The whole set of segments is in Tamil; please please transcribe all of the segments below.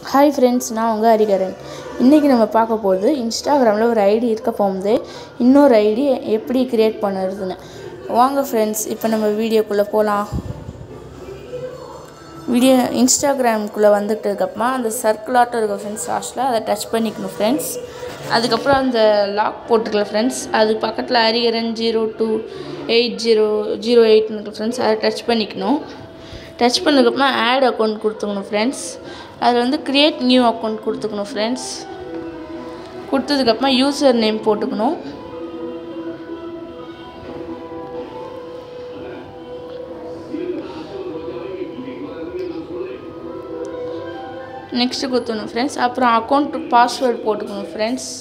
ஹாய் ஃப்ரெண்ட்ஸ் நான் உங்கள் ஹரிகரன் இன்றைக்கி நம்ம பார்க்க போகிறது இன்ஸ்டாகிராமில் ஒரு ஐடி இருக்க போகும்போது இன்னொரு ஐடி எப்படி க்ரியேட் பண்ணுறதுன்னு வாங்க ஃப்ரெண்ட்ஸ் இப்போ நம்ம வீடியோக்குள்ளே போகலாம் வீடியோ இன்ஸ்டாகிராமுக்குள்ளே வந்துட்டதுக்கப்புறமா அந்த சர்க்கிளாட்டம் இருக்க ஃப்ரெண்ட்ஸ் லாஸ்ட்டில் அதை டச் பண்ணிக்கணும் ஃப்ரெண்ட்ஸ் அதுக்கப்புறம் அந்த லாக் போட்டுக்கலாம் ஃப்ரெண்ட்ஸ் அது பக்கத்தில் Hariharan zero two eight zero zero எயிட்னு இருக்கு ஃப்ரெண்ட்ஸ் அதை டச் பண்ணிக்கணும் டச் பண்ணதுக்கப்புறமா ஆட் அக்கௌண்ட் கொடுத்துக்கணும் ஃப்ரெண்ட்ஸ் அதில் வந்து க்ரியேட் நியூ அக்கௌண்ட் கொடுத்துக்கணும் ஃப்ரெண்ட்ஸ் கொடுத்ததுக்கப்புறமா யூசர் நேம் போட்டுக்கணும் நெக்ஸ்ட்டு கொடுத்துக்கணும் ஃப்ரெண்ட்ஸ் அப்புறம் அக்கௌண்ட் பாஸ்வேர்டு போட்டுக்கணும் ஃப்ரெண்ட்ஸ்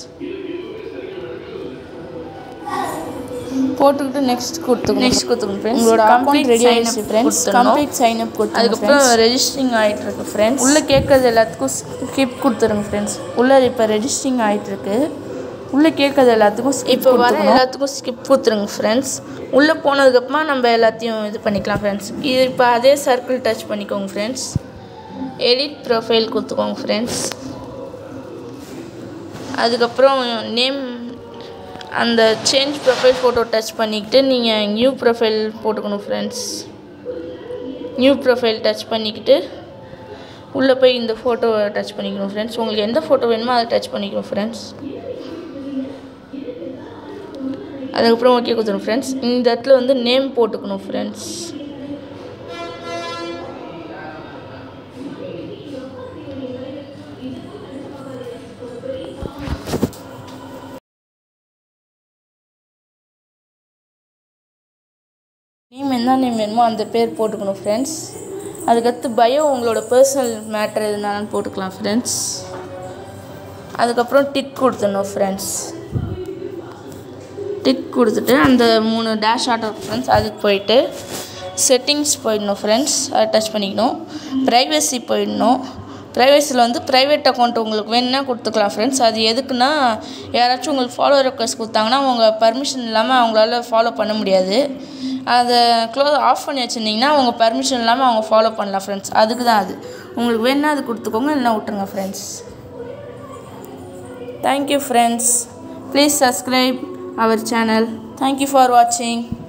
போட்டுக்கிட்டு நெக்ஸ்ட் கொடுத்துக்கணும் நெக்ஸ்ட் கொடுத்துக்கணும் ஃப்ரெண்ட்ஸ் உங்களோட அக்கௌண்ட் ரெடி ஆயிடுச்சு ஃப்ரெண்ட்ஸ் கம்ப்ளீட் சைன் அப் கொடுத்து அதுக்கப்புறம் ரெஜிஸ்டரிங் ஆகிட்டு இருக்கு ஃப்ரெண்ட்ஸ் உள்ளே கேட்கறது எல்லாத்துக்கும் ஸ்கிப் கொடுத்துருங்க ஃப்ரெண்ட்ஸ் உள்ளே இப்போ ரெஜிஸ்டரிங் ஆகிட்டு இருக்கு உள்ளே கேட்கறது எல்லாத்துக்கும் இப்போ வர எல்லாத்துக்கும் ஸ்கிப் கொடுத்துருங்க ஃப்ரெண்ட்ஸ் உள்ளே போனதுக்கப்புறமா நம்ம எல்லாத்தையும் இது பண்ணிக்கலாம் ஃப்ரெண்ட்ஸ் இது இப்போ அதே சர்க்கிள் டச் பண்ணிக்கோங்க ஃப்ரெண்ட்ஸ் எடிட் ப்ரொஃபைல் கொடுத்துக்கோங்க ஃப்ரெண்ட்ஸ் அதுக்கப்புறம் நேம் அந்த சேஞ்ச் ப்ரொஃபைல் ஃபோட்டோ டச் பண்ணிக்கிட்டு நீங்கள் நியூ ப்ரொஃபைல் போட்டுக்கணும் ஃப்ரெண்ட்ஸ் நியூ ப்ரொஃபைல் டச் பண்ணிக்கிட்டு உள்ளே போய் இந்த ஃபோட்டோவை டச் பண்ணிக்கணும் ஃப்ரெண்ட்ஸ் உங்களுக்கு எந்த ஃபோட்டோ வேணுமோ அதை டச் பண்ணிக்கணும் ஃப்ரெண்ட்ஸ் அதுக்கப்புறம் ஓகே கொடுத்துரும் ஃப்ரெண்ட்ஸ் இந்த இடத்துல வந்து நேம் போட்டுக்கணும் ஃப்ரெண்ட்ஸ் நேம் என்ன நேம் வேணுமோ அந்த பேர் போட்டுக்கணும் ஃப்ரெண்ட்ஸ் அதுக்கடுத்து பயோ உங்களோட பர்சனல் மேட்ரு எதுனாலும் போட்டுக்கலாம் ஃப்ரெண்ட்ஸ் அதுக்கப்புறம் டிக் கொடுத்துடணும் ஃப்ரெண்ட்ஸ் டிக் கொடுத்துட்டு அந்த மூணு டேஷ் ஆட்டோ ஃப்ரெண்ட்ஸ் அதுக்கு போயிட்டு செட்டிங்ஸ் போயிடணும் ஃப்ரெண்ட்ஸ் அதை டச் பண்ணிக்கணும் ப்ரைவசி போயிடணும் ப்ரைவேசியில் வந்து ப்ரைவேட் அக்கௌண்ட் உங்களுக்கு வேணும்னா கொடுத்துக்கலாம் ஃப்ரெண்ட்ஸ் அது எதுக்குன்னா யாராச்சும் உங்களுக்கு ஃபாலோ ரெக்வஸ்ட் கொடுத்தாங்கன்னா உங்கள் பர்மிஷன் இல்லாமல் அவங்களால ஃபாலோ பண்ண முடியாது அதை க்ளோஸ் ஆஃப் பண்ணி வச்சுருந்தீங்கன்னா உங்கள் பர்மிஷன் இல்லாமல் அவங்க ஃபாலோ பண்ணலாம் ஃப்ரெண்ட்ஸ் அதுக்கு தான் அது உங்களுக்கு வேணுன்னா அது கொடுத்துக்கோங்க இல்லைனா விட்டுருங்க friends thank you friends please subscribe our channel thank you for வாட்சிங்